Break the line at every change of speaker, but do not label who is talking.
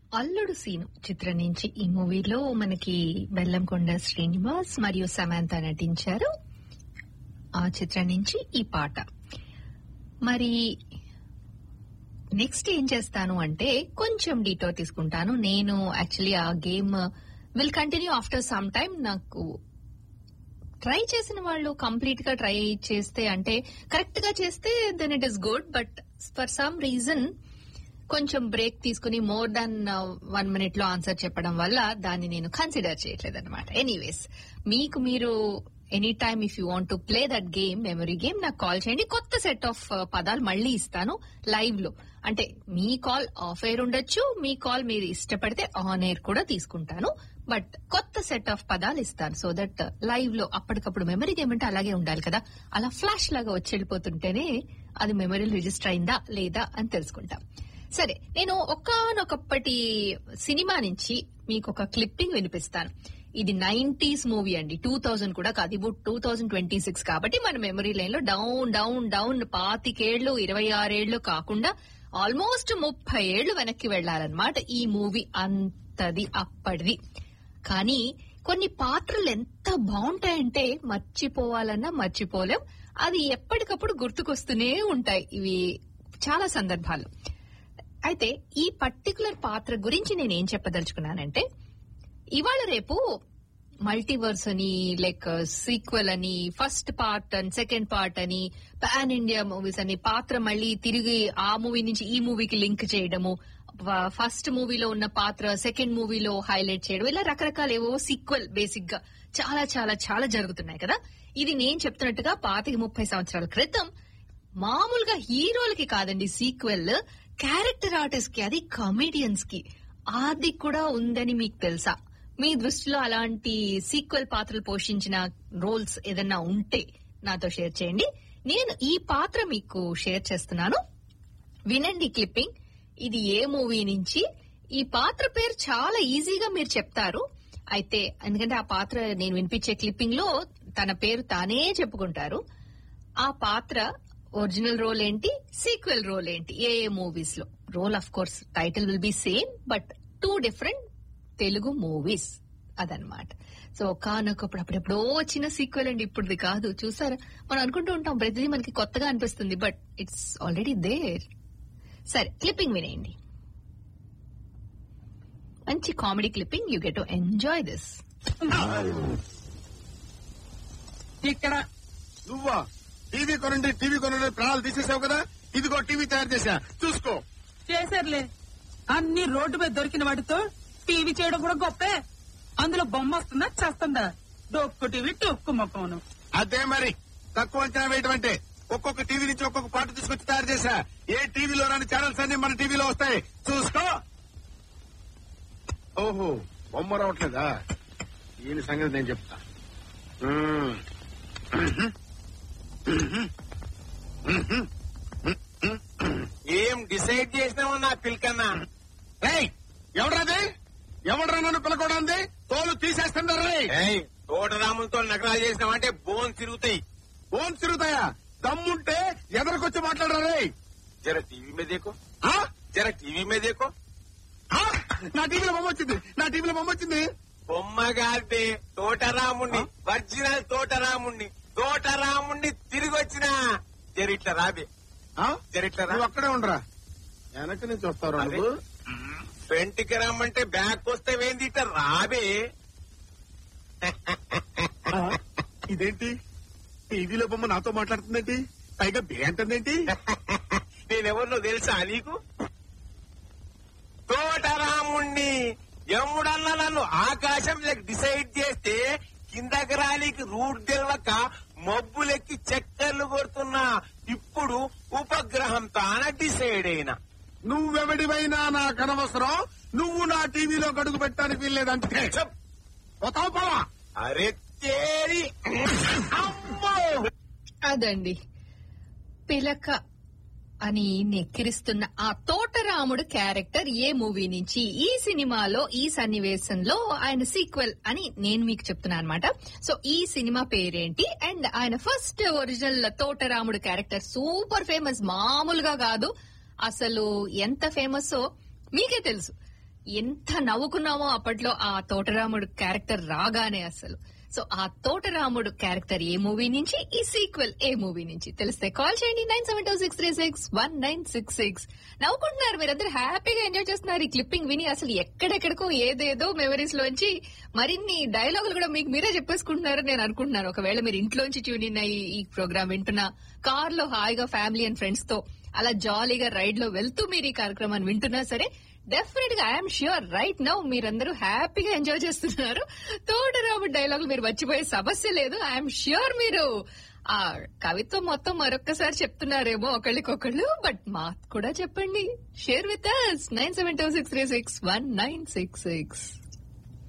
అల్లుడు సీను చిత్రం నుంచి ఈ మూవీలో మనకి బెల్లంకొండ శ్రీనివాస్ మరియు సమాంత నటించారు ఆ చిత్రం నుంచి ఈ పాట మరి నెక్స్ట్ ఏం చేస్తాను అంటే కొంచెం డీటో తీసుకుంటాను నేను యాక్చువల్లీ ఆ game will continue after some time నాకు ట్రై చేసిన వాళ్ళు కంప్లీట్ గా ట్రై చేస్తే అంటే కరెక్ట్ గా చేస్తే then it is good but for some reason కొంచెం బ్రేక్ తీసుకుని మోర్ దాన్ వన్ మినిట్ లో ఆన్సర్ చెప్పడం వల్ల దాన్ని నేను కన్సిడర్ చేయట్లేదు అనమాట ఎనీవేస్ మీకు మీరు any time if you want to play that game memory game నాకు కాల్ చేయండి కొత్త సెట్ ఆఫ్ పదాలు మళ్ళీ ఇస్తాను లైవ్ లో అంటే మీ కాల్ ఆఫ్ ఎయిర్ ఉండొచ్చు మీ కాల్ మీరు ఇష్టపడితే ఆన్ ఎయిర్ కూడా తీసుకుంటాను బట్ కొత్త సెట్ ఆఫ్ పదాలు ఇస్తాను సో దట్ లైవ్ లో అప్పటికప్పుడు మెమరీ గేమ్ అంటే అలాగే ఉండాలి కదా అలా ఫ్లాష్ లాగా వచ్చి వెళ్ళిపోతుంటేనే అది మెమరీలో రిజిస్టర్ అయిందా లేదా అని తెలుసుకుంటాం సరే నేను ఒక్కనొకప్పటి సినిమా నుంచి మీకు ఒక క్లిప్పింగ్ వినిపిస్తాను ఇది నైన్టీస్ మూవీ అండి టూ థౌజండ్ కూడా కాదు ఇప్పుడు టూ థౌజండ్ ట్వంటీ సిక్స్ కాబట్టి మన మెమరీ లైన్ లో డౌన్ డౌన్ డౌన్ పాతికేళ్లు ఇరవై ఆరేళ్లు కాకుండా ఆల్మోస్ట్ ముప్పై ఏళ్లు వెనక్కి వెళ్లాలన్నమాట ఈ మూవీ అంతది అప్పటిది కానీ కొన్ని పాత్రలు ఎంత బాగుంటాయంటే మర్చిపోవాలన్నా మర్చిపోలేం అది ఎప్పటికప్పుడు గుర్తుకొస్తూనే ఉంటాయి ఇవి చాలా సందర్భాలు అయితే ఈ పర్టికులర్ పాత్ర గురించి నేనేం చెప్పదలుచుకున్నానంటే ఇవాళ రేపు మల్టీవర్స్ అని లైక్ సీక్వెల్ అని first part and second part అని పాన్ ఇండియా మూవీస్ అని పాత్ర మళ్ళీ తిరిగి ఆ మూవీ నుంచి ఈ మూవీకి లింక్ చేయడము ఫస్ట్ మూవీలో ఉన్న పాత్ర సెకండ్ మూవీలో హైలైట్ చేయడం ఇలా రకరకాల ఏవో సీక్వెల్ బేసిక్ గా చాలా చాలా చాలా జరుగుతున్నాయి కదా ఇది నేను చెప్తున్నట్టుగా పాతిక ముప్పై సంవత్సరాల క్రితం మామూలుగా హీరోలకి కాదండి సీక్వెల్ క్యారెక్టర్ ఆర్టిస్ట్ కి అది కామెడియన్స్ కి అది కూడా ఉందని మీకు తెలుసా మీ దృష్టిలో అలాంటి సీక్వెల్ పాత్రలు పోషించిన రోల్స్ ఏదన్నా ఉంటే నాతో షేర్ చేయండి నేను ఈ పాత్ర మీకు షేర్ చేస్తున్నాను వినండి క్లిప్పింగ్ ఇది ఏ మూవీ నుంచి ఈ పాత్ర పేరు చాలా ఈజీగా మీరు చెప్తారు అయితే ఎందుకంటే ఆ పాత్ర నేను వినిపించే క్లిప్పింగ్ లో తన పేరు తానే చెప్పుకుంటారు ఆ పాత్ర ఒరిజినల్ రోల్ ఏంటి సీక్వెల్ రోల్ ఏంటి ఏ ఏ మూవీస్ లో role of course title will be same but two different Telugu movies అదనమాట సో కానొకప్పుడు అప్పుడెప్పుడో వచ్చిన సీక్వెల్ అండి ఇప్పుడుది కాదు చూసారా మనం అనుకుంటూ ఉంటాం ప్రతిదీ మనకి కొత్తగా అనిపిస్తుంది బట్ ఇట్స్ ఆల్రెడీ దేర్ సరే క్లిప్పింగ్ వినేయండి మంచి comedy clipping you get to enjoy this
ఇక్కడ
నువ్వా టీవీ కొనండి టీవీ కొనండి ప్రాణాలు తీసేసావు కదా ఇదిగో టీవీ తయారు చేశా చూసుకో
చేశారులే అన్ని రోడ్డు మీద దొరికిన వాటితో టీవీ చేయడం కూడా గొప్పే అందులో బొమ్మ వస్తుందా చేస్తుందా డొక్కు టీవీ టొక్కు మొక్కను
అదే మరి తక్కువ అంచనా వేయటం అంటే ఒక్కొక్క టీవీ నుంచి ఒక్కొక్క పాట తీసుకొచ్చి తయారు చేశా ఏ టీవీలో రాని ఛానల్స్ అన్ని మన టీవీలో వస్తాయి చూసుకో ఓహో బొమ్మ రావట్లేదా ఈయన సంగతి నేను చెప్తా మ్మ్.
ఏం డిసైడ్ చేసినావు నా పిల్కన్నా
రేయ్ ఎవడ్రాది ఎవడ్రా నన్ను పిలకూడదు తోలు తీసేస్తున్నారు రే
ఏయ్ తోటరాములతో నగరాలు చేసినావంటే బోన్ తిరుగుతాయి
ఫోన్ తిరుగుతాయా దమ్ముంటే ఎదరికొచ్చి మాట్లాడరా రే
జర టీవీ మీద దేకో
ఆ?
జర టీవీ మీద దేకో
ఆ? నా టీవీలో బొమ్మ వచ్చింది నా టీవీలో బొమ్మ వచ్చింది
బొమ్మ కాదే తోటరాముణ్ణి ఒరిజినల్ తోటరాముణ్ణి తోటరాముణ్ణి తిరిగి వచ్చిన జరిట్ల రాబే
ఆ?
జరిట్ల రా
నువ్వు అక్కడే ఉండరా వెనక నుంచి వస్తారు
అదే.
నువ్వు
ఫ్రంట్ కి రమ్మంటే బ్యాక్ వస్తే వేంది ఇట్లా రాబే
ఆ? ఇదేంటి టీవీలో బొమ్మ నాతో మాట్లాడుతుందేంటి పైగా బే అంటుందేంటి
నేనెవరినో తెలుసా నీకు తోటరాముణ్ణి యముడన్న నన్ను ఆకాశంలోకి డిసైడ్ చేస్తే కిందకి రాలికి రూట్ తెలియక మబ్బులెక్కి చక్కర్లు కొడుతున్నా ఇప్పుడు ఉపగ్రహం తాన డిసైడ్ అయినా
నువ్వెవడివైనా నాకు అనవసరం నువ్వు నా టీవీలో గడుగు పెట్టడానికి వీల్లేదంటే
చెప్.
పోతావు పోవా
అరే తేరి
అమ్మో
అదండి పిలక అని నెక్కిరిస్తున్న ఆ తోటరాముడు క్యారెక్టర్ ఏ మూవీ నుంచి ఈ సినిమాలో ఈ సన్నివేశంలో ఆయన సీక్వెల్ అని నేను మీకు చెప్తున్నాను అనమాట సో ఈ సినిమా పేరేంటి అండ్ ఆయన first original Thotaramudu character super famous మామూలుగా కాదు అసలు ఎంత ఫేమస్ మీకే తెలుసు ఎంత నవ్వుకున్నామో అప్పట్లో ఆ తోటరాముడు క్యారెక్టర్ రాగానే అసలు సో ఆ తోటరాముడు క్యారెక్టర్ ఏ మూవీ నుంచి ఈ సీక్వెల్ ఏ మూవీ నుంచి తెలిస్తే కాల్ చేయండి nine seven two six three six one nine six six నవ్వుకుంటున్నారు మీరందరూ హ్యాపీగా ఎంజాయ్ చేస్తున్నారు ఈ క్లిప్పింగ్ విని అసలు ఎక్కడెక్కడికో ఏదేదో మెమరీస్ లోంచి మరిన్ని డైలాగులు కూడా మీకు మీరే చెప్పేసుకుంటున్నారని నేను అనుకుంటున్నాను ఒకవేళ మీరు ఇంట్లోంచి ట్యూన్ ఇన్ అయ్యి ఈ ప్రోగ్రామ్ వింటున్నా కార్ లో హాయిగా ఫ్యామిలీ అండ్ ఫ్రెండ్స్ తో అలా జాలీగా రైడ్ లో వెళ్తూ మీరు ఈ కార్యక్రమాన్ని వింటున్నా సరే డెఫినెట్ గా ఐఎమ్ ష్యూర్ రైట్ నౌ మీరందరూ హ్యాపీగా ఎంజాయ్ చేస్తున్నారు తోటరాము డైలాగులు మీరు మర్చిపోయే సమస్య లేదు ఐఎమ్ ష్యూర్ మీరు ఆ కవిత్వం మొత్తం మరొక్కసారి చెప్తున్నారేమో ఒకళ్ళకొకళ్ళు బట్ మాకు కూడా చెప్పండి share with us nine seven two six three six one nine six six